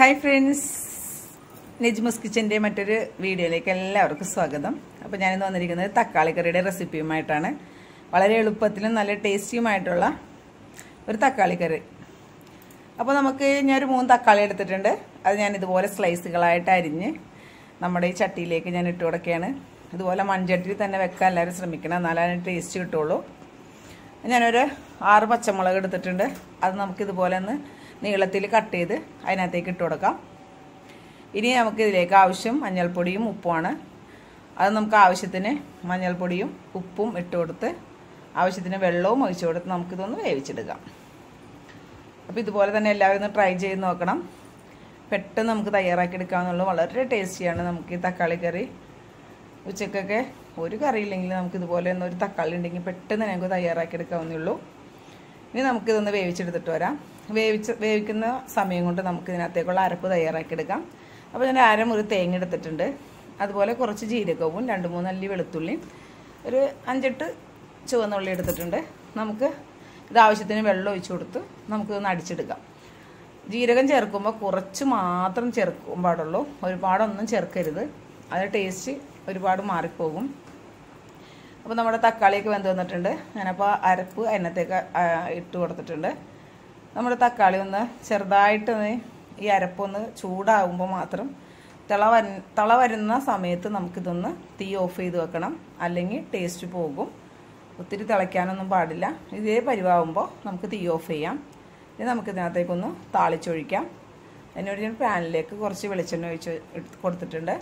hi friends നെജ്മസ് കിച്ചൻ്റെ മറ്റൊരു വീഡിയോയിലേക്ക് എല്ലാവർക്കും സ്വാഗതം അപ്പോൾ ഞാനിന്ന് വന്നിരിക്കുന്നത് തക്കാളി കറിയുടെ റെസിപ്പിയുമായിട്ടാണ് വളരെ എളുപ്പത്തിലും നല്ല ടേസ്റ്റിയുമായിട്ടുള്ള ഒരു തക്കാളി കറി അപ്പോൾ നമുക്ക് ഞാനൊരു മൂന്ന് തക്കാളി എടുത്തിട്ടുണ്ട് അത് ഞാൻ ഇതുപോലെ സ്ലൈസുകളായിട്ട് അരിഞ്ഞ് നമ്മുടെ ഈ ചട്ടിയിലേക്ക് ഞാൻ ഇട്ട് കൊടുക്കുകയാണ് ഇതുപോലെ മൺചട്ടിയിൽ തന്നെ വെക്കാൻ എല്ലാവരും ശ്രമിക്കണം എന്നാലേ ടേസ്റ്റ് കിട്ടുള്ളൂ ഞാനൊരു ആറ് പച്ചമുളക് എടുത്തിട്ടുണ്ട് അത് നമുക്ക് ഇതുപോലെ ഒന്ന് നീളത്തിൽ കട്ട് ചെയ്ത് അതിനകത്തേക്ക് ഇട്ട് കൊടുക്കാം ഇനി നമുക്ക് ഇതിലേക്ക് ആവശ്യം മഞ്ഞൾപ്പൊടിയും ഉപ്പുമാണ് അത് നമുക്ക് ആവശ്യത്തിന് മഞ്ഞൾപ്പൊടിയും ഉപ്പും ഇട്ട് കൊടുത്ത് ആവശ്യത്തിന് വെള്ളവും ഒഴിച്ചു കൊടുത്ത് നമുക്കിതൊന്ന് വേവിച്ചെടുക്കാം അപ്പോൾ ഇതുപോലെ തന്നെ എല്ലാവരും ഒന്ന് ട്രൈ ചെയ്ത് നോക്കണം പെട്ടെന്ന് നമുക്ക് തയ്യാറാക്കി എടുക്കാമെന്നുള്ളൂ വളരെ ടേസ്റ്റിയാണ് നമുക്ക് ഈ തക്കാളി കറി ഉച്ചക്കൊക്കെ ഒരു കറിയില്ലെങ്കിൽ നമുക്ക് ഇതുപോലെ ഒന്ന് ഒരു തക്കാളി ഉണ്ടെങ്കിൽ പെട്ടെന്ന് ഞങ്ങൾക്ക് തയ്യാറാക്കി എടുക്കാവുന്നേ ഉള്ളൂ ഇനി നമുക്കിതൊന്ന് വേവിച്ചെടുത്തിട്ട് വരാം വേവിച്ച് വേവിക്കുന്ന സമയം കൊണ്ട് നമുക്ക് ഇതിനകത്തേക്കുള്ള അരപ്പ് തയ്യാറാക്കി എടുക്കാം അപ്പോൾ ഞാൻ അരമുറി തേങ്ങ എടുത്തിട്ടുണ്ട് അതുപോലെ കുറച്ച് ജീരകവും രണ്ട് മൂന്ന് അല്ലി വെളുത്തുള്ളിയും ഒരു അഞ്ചെട്ട് ചുവന്നുള്ളി എടുത്തിട്ടുണ്ട് നമുക്ക് ഇത് ആവശ്യത്തിന് വെള്ളം ഒഴിച്ചു കൊടുത്ത് നമുക്കിതൊന്ന് അടിച്ചെടുക്കാം ജീരകം ചേർക്കുമ്പോൾ കുറച്ച് മാത്രം ചേർക്കാൻ പാടുള്ളൂ ഒരുപാടൊന്നും ചേർക്കരുത് അത് ടേസ്റ്റ് ഒരുപാട് മാറിപ്പോകും അപ്പോൾ നമ്മുടെ തക്കാളിയൊക്കെ വെന്ത് വന്നിട്ടുണ്ട് ഞാനപ്പോൾ അരപ്പ് അതിനകത്തേക്ക് ഇട്ട് കൊടുത്തിട്ടുണ്ട് നമ്മുടെ തക്കാളി ഒന്ന് ചെറുതായിട്ട് ഈ അരപ്പൊന്ന് ചൂടാകുമ്പോൾ മാത്രം തിള വര തിള വരുന്ന സമയത്ത് നമുക്കിതൊന്ന് തീ ഓഫ് ചെയ്ത് വെക്കണം അല്ലെങ്കിൽ ടേസ്റ്റ് പോകും ഒത്തിരി തിളയ്ക്കാനൊന്നും പാടില്ല ഇതേ പരിവാകുമ്പോൾ നമുക്ക് തീ ഓഫ് ചെയ്യാം ഇനി നമുക്കിതിനകത്തേക്കൊന്ന് താളിച്ചൊഴിക്കാം അതിനോട് ഞാൻ പാനിലേക്ക് കുറച്ച് വെളിച്ചെണ്ണ ഒഴിച്ച് കൊടുത്തിട്ടുണ്ട്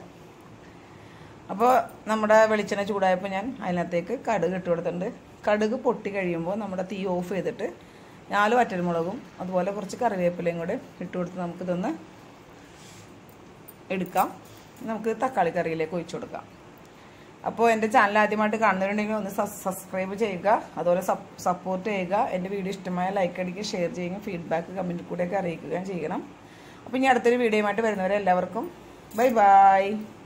അപ്പോൾ നമ്മുടെ വെളിച്ചെണ്ണ ചൂടായപ്പോൾ ഞാൻ അതിനകത്തേക്ക് കടുക് ഇട്ട് കൊടുത്തിട്ടുണ്ട് കടുക് പൊട്ടി കഴിയുമ്പോൾ നമ്മുടെ തീ ഓഫ് ചെയ്തിട്ട് നാല് വറ്റൽമുളകും അതുപോലെ കുറച്ച് കറിവേപ്പിലയും കൂടെ ഇട്ട് കൊടുത്ത് നമുക്കിതൊന്ന് എടുക്കാം നമുക്ക് തക്കാളി കറിയിലേക്ക് ഒഴിച്ചു കൊടുക്കാം അപ്പോൾ എൻ്റെ ചാനൽ ആദ്യമായിട്ട് കാണുന്നവരുണ്ടെങ്കിൽ ഒന്ന് സബ്സ്ക്രൈബ് ചെയ്യുക അതുപോലെ സപ്പോർട്ട് ചെയ്യുക എൻ്റെ വീഡിയോ ഇഷ്ടമായ ലൈക്ക് അടിക്കുക ഷെയർ ചെയ്യുക ഫീഡ്ബാക്ക് കമൻറ്റിൽ കൂടെയൊക്കെ അറിയിക്കുകയും ചെയ്യണം അപ്പോൾ ഇനി അടുത്തൊരു വീഡിയോയുമായിട്ട് വരുന്നവരെ എല്ലാവർക്കും ബൈ ബൈ